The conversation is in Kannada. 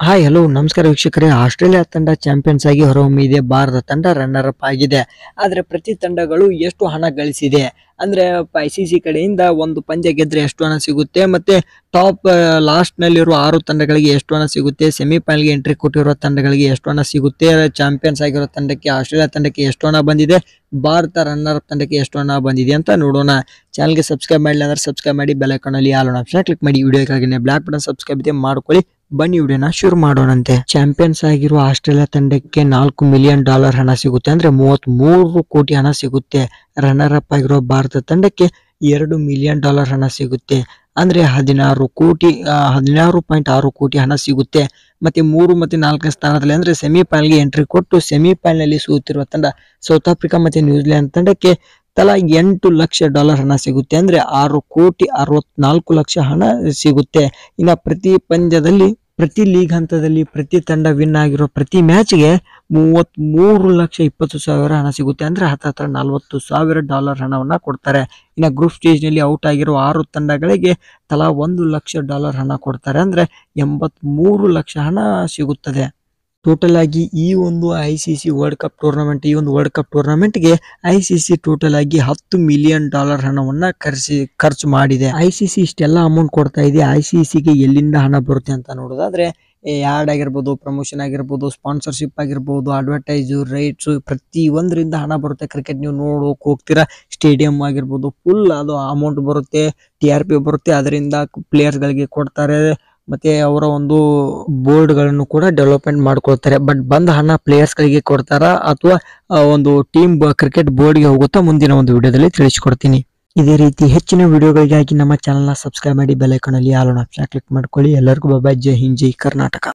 ಹಾಯ್ ಹಲೋ ನಮಸ್ಕಾರ ವೀಕ್ಷಕರೇ ಆಸ್ಟ್ರೇಲಿಯಾ ತಂಡ ಚಾಂಪಿಯನ್ಸ್ ಆಗಿ ಹೊರಹೊಮ್ಮಿದೆ ಭಾರತ ತಂಡ ರನ್ನರ್ ಅಪ್ ಆಗಿದೆ ಆದ್ರೆ ಪ್ರತಿ ತಂಡಗಳು ಎಷ್ಟು ಹಣ ಗಳಿಸಿದೆ ಅಂದ್ರೆ ಐ ಸಿ ಸಿ ಕಡೆಯಿಂದ ಒಂದು ಪಂದ್ಯ ಗೆದ್ರೆ ಎಷ್ಟು ಹಣ ಸಿಗುತ್ತೆ ಮತ್ತೆ ಟಾಪ್ ಲಾಸ್ಟ್ ನಲ್ಲಿರುವ ಆರು ತಂಡಗಳಿಗೆ ಎಷ್ಟು ಹಣ ಸಿಗುತ್ತೆ ಸೆಮಿಫೈನಲ್ ಗೆ ಎಂಟ್ರಿ ಕೊಟ್ಟಿರುವ ತಂಡಗಳಿಗೆ ಎಷ್ಟು ಹಣ ಸಿಗುತ್ತೆ ಚಾಂಪಿಯನ್ಸ್ ಆಗಿರೋ ತಂಡಕ್ಕೆ ಆಸ್ಟ್ರೇಲಿಯಾ ತಂಡಕ್ಕೆ ಎಷ್ಟು ಹಣ ಬಂದಿದೆ ಭಾರತ ರನ್ನರ್ ಅಪ್ ತಂಡಕ್ಕೆ ಎಷ್ಟು ಹಣ ಬಂದಿದೆ ಅಂತ ನೋಡೋಣ ಚಾನಲ್ಗೆ ಸಬ್ಸ್ಕ್ರೈಬ್ ಮಾಡಿಲ್ಲ ಅಂದ್ರೆ ಸಬ್ಸ್ಕ್ರೈಬ್ ಮಾಡಿ ಬೆಲ್ ಐಕಾನ್ ಅಲ್ಲಿ ಆಲ್ ಆಪ್ಷನ್ ಕ್ಲಿಕ್ ಮಾಡಿ ವಿಡಿಯೋಕ್ಕಾಗಿ ಬ್ಲಾಕ್ ಬಟನ್ ಸಬ್ಸ್ಕ್ರೈಬ್ ಇದೆ ಮಾಡ್ಕೊಳ್ಳಿ ಬನ್ನಿ ವಿಡಿಯೋನ ಶುರು ಮಾಡೋಣಂತೆ ಚಾಂಪಿಯನ್ಸ್ ಆಗಿರುವ ಆಸ್ಟ್ರೇಲಿಯಾ ತಂಡಕ್ಕೆ ನಾಲ್ಕು ಮಿಲಿಯನ್ ಡಾಲರ್ ಹಣ ಸಿಗುತ್ತೆ ಅಂದ್ರೆ ಮೂವತ್ತ್ ಮೂರು ಕೋಟಿ ಹಣ ಸಿಗುತ್ತೆ ರನ್ನರ್ ಅಪ್ ಆಗಿರೋ ಭಾರತ ತಂಡಕ್ಕೆ ಎರಡು ಮಿಲಿಯನ್ ಡಾಲರ್ ಹಣ ಸಿಗುತ್ತೆ ಅಂದ್ರೆ ಹದಿನಾರು ಕೋಟಿ ಆ, ಹದಿನಾರು ಪಾಯಿಂಟ್ ಆರು ಕೋಟಿ ಹಣ ಸಿಗುತ್ತೆ ಮತ್ತೆ ಮೂರು ಮತ್ತೆ ನಾಲ್ಕನೇ ಸ್ಥಾನದಲ್ಲಿ ಅಂದ್ರೆ ಸೆಮಿಫೈನಲ್ಗೆ ಎಂಟ್ರಿ ಕೊಟ್ಟು ಸೆಮಿಫೈನಲ್ ಅಲ್ಲಿ ಸೋತಿರುವ ತಂಡ ಸೌತ್ ಆಫ್ರಿಕಾ ಮತ್ತೆ ನ್ಯೂಜಿಲೆಂಡ್ ತಂಡಕ್ಕೆ ತಲಾ ಎಂಟು ಲಕ್ಷ ಡಾಲರ್ ಹಣ ಸಿಗುತ್ತೆ ಅಂದ್ರೆ ಆರು ಕೋಟಿ ಅರವತ್ನಾಲ್ಕು ಲಕ್ಷ ಹಣ ಸಿಗುತ್ತೆ ಇನ್ನ ಪ್ರತಿ ಪಂದ್ಯದಲ್ಲಿ ಪ್ರತಿ ಲೀಗ್ ಹಂತದಲ್ಲಿ ಪ್ರತಿ ತಂಡ ವಿನ್ ಆಗಿರೋ ಪ್ರತಿ ಮ್ಯಾಚ್ಗೆ ಮೂವತ್ತ್ ಮೂರು ಲಕ್ಷ ಇಪ್ಪತ್ತು ಸಾವಿರ ಹಣ ಸಿಗುತ್ತೆ ಅಂದ್ರೆ ಹತ್ತತ್ರ ನಲವತ್ತು ಸಾವಿರ ಡಾಲರ್ ಹಣವನ್ನ ಕೊಡ್ತಾರೆ ಇನ್ನ ಗ್ರೂಪ್ ಸ್ಟೇಜ್ ನಲ್ಲಿ ಔಟ್ ಆಗಿರೋ ಆರು ತಂಡಗಳಿಗೆ ತಲಾ ಒಂದು ಲಕ್ಷ ಡಾಲರ್ ಹಣ ಕೊಡ್ತಾರೆ ಅಂದ್ರೆ ಎಂಬತ್ ಮೂರು ಲಕ್ಷ ಹಣ ಸಿಗುತ್ತದೆ ಟೋಟಲ್ ಆಗಿ ಈ ಒಂದು I C C world cup tournament ಈ ಒಂದು ವರ್ಲ್ಡ್ ಕಪ್ ಟೂರ್ನಮೆಂಟ್ಗೆ ಐ ಸಿ ಸಿ ಟೋಟಲ್ ಆಗಿ ಹತ್ತು ಮಿಲಿಯನ್ ಡಾಲರ್ ಹಣವನ್ನ ಖರ್ಚಿ ಖರ್ಚು ಮಾಡಿದೆ ಐ ಸಿ ಸಿ ಇಷ್ಟೆಲ್ಲ ಅಮೌಂಟ್ ಕೊಡ್ತಾ ಇದೆ ಐ ಸಿ ಸಿಗೆ ಎಲ್ಲಿಂದ ಹಣ ಬರುತ್ತೆ ಅಂತ ನೋಡೋದಾದ್ರೆ ಯಾರ್ಡ್ ಆಗಿರ್ಬೋದು ಪ್ರಮೋಷನ್ ಆಗಿರ್ಬೋದು ಸ್ಪಾನ್ಸರ್ಶಿಪ್ ಆಗಿರ್ಬೋದು ಅಡ್ವರ್ಟೈಸು ರೈಟ್ಸ್ ಪ್ರತಿ ಒಂದರಿಂದ ಹಣ ಬರುತ್ತೆ ಕ್ರಿಕೆಟ್ ನೀವು ನೋಡೋಕೆ ಹೋಗ್ತೀರಾ ಸ್ಟೇಡಿಯಂ ಆಗಿರ್ಬೋದು ಫುಲ್ ಅದು ಅಮೌಂಟ್ ಬರುತ್ತೆ ಟಿ ಆರ್ ಪಿ ಬರುತ್ತೆ ಅದರಿಂದ ಗಳಿಗೆ ಕೊಡ್ತಾರೆ ಮತ್ತೆ ಅವರ ಒಂದು ಬೋರ್ಡ್ ಗಳನ್ನು ಕೂಡ ಡೆವಲಪ್ಮೆಂಟ್ ಮಾಡ್ಕೊಳ್ತಾರೆ ಬಟ್ ಬಂದ ಹಣ ಪ್ಲೇಯರ್ಸ್ ಗಳಿಗೆ ಕೊಡ್ತಾರ ಅಥವಾ ಒಂದು ಟೀಮ್ ಕ್ರಿಕೆಟ್ ಬೋರ್ಡ್ಗೆ ಹೋಗುತ್ತಾ ಮುಂದಿನ ಒಂದು ವಿಡಿಯೋದಲ್ಲಿ ತಿಳಿಸ್ಕೊಡ್ತೀನಿ ಇದೇ ರೀತಿ ಹೆಚ್ಚಿನ ವಿಡಿಯೋಗಳಿಗಾಗಿ ನಮ್ಮ ಚಾನಲ್ನ ಸಬ್ಸ್ಕ್ರೈಬ್ ಮಾಡಿ ಬೆಲ್ ಐಕಾನ್ ಅಲ್ಲಿ ಆಲ್ ಆಪ್ಷನ್ ಕ್ಲಿಕ್ ಮಾಡ್ಕೊಳ್ಳಿ ಎಲ್ಲರಿಗೂ ಬಾಬಾ ಜೈ ಹಿಂದ್ ಜೈ ಕರ್ನಾಟಕ